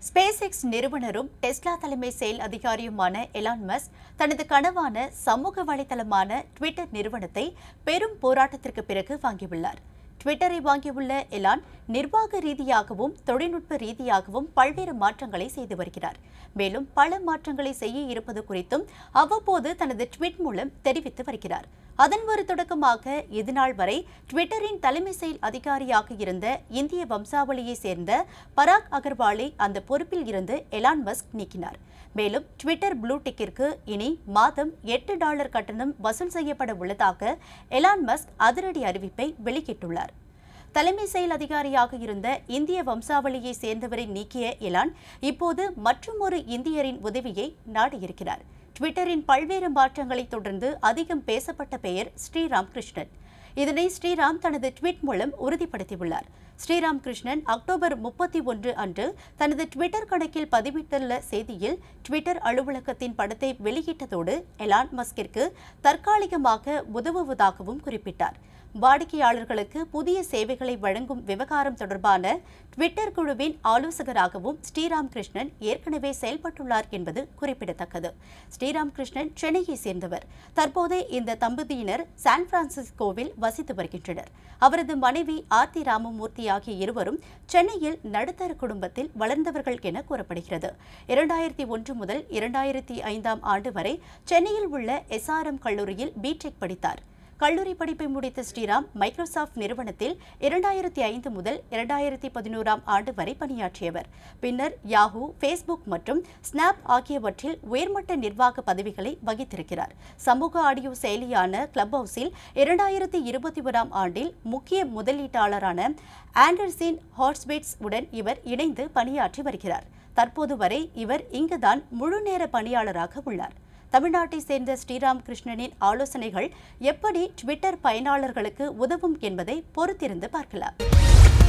space X நிறுவனரும் Tesla தலைமை செயல் அதிகாரியுமான எலான் மஸ்க் தனது கனவான சமூக வலைதளமான ட்விட்டர் நிறுவனத்தை பெரும் போராட்டத்திற்கு பிறகு வாங்கியுள்ளார் ட்விட்டரை வாங்கியுள்ள எலான் நிர்வாக ரீதியாகவும் தொழில்நுட்ப ரீதியாகவும் பல்வேறு மாற்றங்களை செய்து வருகிறார் மேலும் பல மாற்றங்களை செய்ய இருப்பது குறித்தும் அவ்வப்போது தனது ட்வீட் மூலம் தெரிவித்து வருகிறார் அதன் ஒரு தொடக்கமாக இதுநாள் வரை ட்விட்டரின் தலைமை செயல் அதிகாரியாக இருந்த இந்திய வம்சாவளியை சேர்ந்த பராக் அகர்வாலை அந்த பொறுப்பில் இருந்து எலான் மஸ்க் நீக்கினார் மேலும் ட்விட்டர் ப்ளூ டிக்கிற்கு இனி மாதம் எட்டு டாலர் கட்டணம் வசூல் செய்யப்பட உள்ளதாக எலான் மஸ்க் அதிரடி அறிவிப்பை வெளியிட்டுள்ளார் தலைமை செயல் அதிகாரியாக இருந்த இந்திய வம்சாவளியை சேர்ந்தவரை நீக்கிய எலான் இப்போது மற்றுமொரு இந்தியரின் உதவியை நாடியிருக்கிறார் ட்விட்டரின் பல்வேறு மாற்றங்களை தொடர்ந்து அதிகம் பேசப்பட்ட பெயர் ஸ்ரீராம் கிருஷ்ணன் இதனை ஸ்ரீராம் தனது ட்வீட் மூலம் உறுதிப்படுத்தியுள்ளார் ஸ்ரீராம் கிருஷ்ணன் அக்டோபர் முப்பத்தி ஒன்று அன்று தனது ட்விட்டர் கணக்கில் பதிவிட்டுள்ள செய்தியில் ட்விட்டர் அலுவலகத்தின் படத்தை வெளியிட்டதோடு எலான் மஸ்கிற்கு தற்காலிகமாக உதவுவதாகவும் குறிப்பிட்டார் வாடிக்கையாளர்களுக்கு புதிய சேவைகளை வழங்கும் விவகாரம் தொடர்பான ட்விட்டர் குழுவின் ஆலோசகராகவும் ஸ்ரீராம் கிருஷ்ணன் ஏற்கனவே செயல்பட்டுள்ளார் என்பது குறிப்பிடத்தக்கது ஸ்ரீராம் கிருஷ்ணன் சென்னையை சேர்ந்தவர் தற்போது இந்த தம்பதியினர் சான் பிரான்சிஸ்கோவில் வசித்து வருகின்றனர் அவரது மனைவி ஆர்த்தி ராமமூர்த்தி ஆகிய இருவரும் சென்னையில் நடுத்தர குடும்பத்தில் வளர்ந்தவர்கள் என கூறப்படுகிறது இரண்டாயிரத்தி ஒன்று முதல் இரண்டாயிரத்தி ஐந்தாம் ஆண்டு வரை சென்னையில் உள்ள எஸ்ஆர்எம் கல்லூரியில் பிடெக் படித்தார் கல்லூரி படிப்பை முடித்த ஸ்ரீராம் மைக்ரோசாஃப்ட் நிறுவனத்தில் இரண்டாயிரத்தி ஐந்து முதல் இரண்டாயிரத்தி பதினோராம் ஆண்டு வரை பணியாற்றியவர் பின்னர் யாஹூ ஃபேஸ்புக் மற்றும் ஸ்னாப் ஆகியவற்றில் உயர்மட்ட நிர்வாக பதவிகளை வகித்திருக்கிறார் சமூக ஆடியோ செயலியான கிளப் ஹவுஸில் இரண்டாயிரத்தி இருபத்தி ஓராம் ஆண்டில் முக்கிய முதலீட்டாளரான ஆண்டர்சின் ஹார்ஸ்பேட்ஸ் உடன் இவர் இணைந்து பணியாற்றி வருகிறார் தற்போது வரை இவர் இங்குதான் முழுநேர பணியாளராக உள்ளார் தமிழ்நாட்டை சேர்ந்த ஸ்ரீராம் கிருஷ்ணனின் ஆலோசனைகள் எப்படி ட்விட்டர் பயனாளர்களுக்கு உதவும் என்பதை பொறுத்திருந்து பார்க்கலாம்